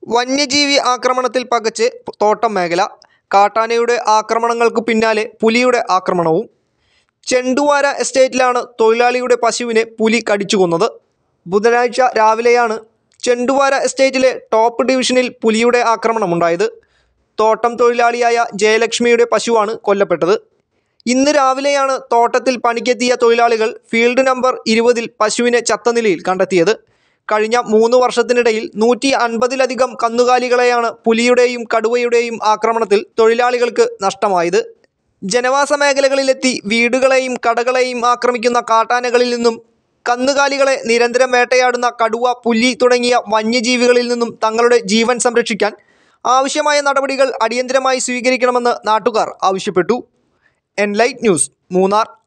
വന്യജീവി ആക്രമണത്തിൽ പകച്ച് തോട്ടം മേഖല കാട്ടാനയുടെ ആക്രമണങ്ങൾക്ക് പിന്നാലെ പുലിയുടെ ആക്രമണവും ചെണ്ടുവാര എസ്റ്റേറ്റിലാണ് തൊഴിലാളിയുടെ പശുവിനെ പുലി കടിച്ചു കൊന്നത് ബുധനാഴ്ച രാവിലെയാണ് ചെണ്ടുവാര എസ്റ്റേറ്റിലെ ടോപ്പ് ഡിവിഷനിൽ പുലിയുടെ ആക്രമണമുണ്ടായത് തോട്ടം തൊഴിലാളിയായ ജയലക്ഷ്മിയുടെ പശുവാണ് കൊല്ലപ്പെട്ടത് ഇന്ന് രാവിലെയാണ് തോട്ടത്തിൽ പണിക്കെത്തിയ തൊഴിലാളികൾ ഫീൽഡ് നമ്പർ ഇരുപതിൽ പശുവിനെ ചത്ത നിലയിൽ കണ്ടെത്തിയത് കഴിഞ്ഞ മൂന്ന് വർഷത്തിനിടയിൽ നൂറ്റി അൻപതിലധികം കന്നുകാലികളെയാണ് പുലിയുടെയും കടുവയുടെയും ആക്രമണത്തിൽ തൊഴിലാളികൾക്ക് നഷ്ടമായത് ജനവാസ മേഖലകളിലെത്തി വീടുകളെയും കടകളെയും ആക്രമിക്കുന്ന കാട്ടാനകളിൽ നിന്നും കന്നുകാലികളെ നിരന്തരം വേട്ടയാടുന്ന കടുവ പുലി തുടങ്ങിയ വന്യജീവികളിൽ നിന്നും തങ്ങളുടെ ജീവൻ സംരക്ഷിക്കാൻ ആവശ്യമായ നടപടികൾ അടിയന്തരമായി സ്വീകരിക്കണമെന്ന് നാട്ടുകാർ ആവശ്യപ്പെട്ടു എൻലൈറ്റ് ന്യൂസ് മൂന്നാർ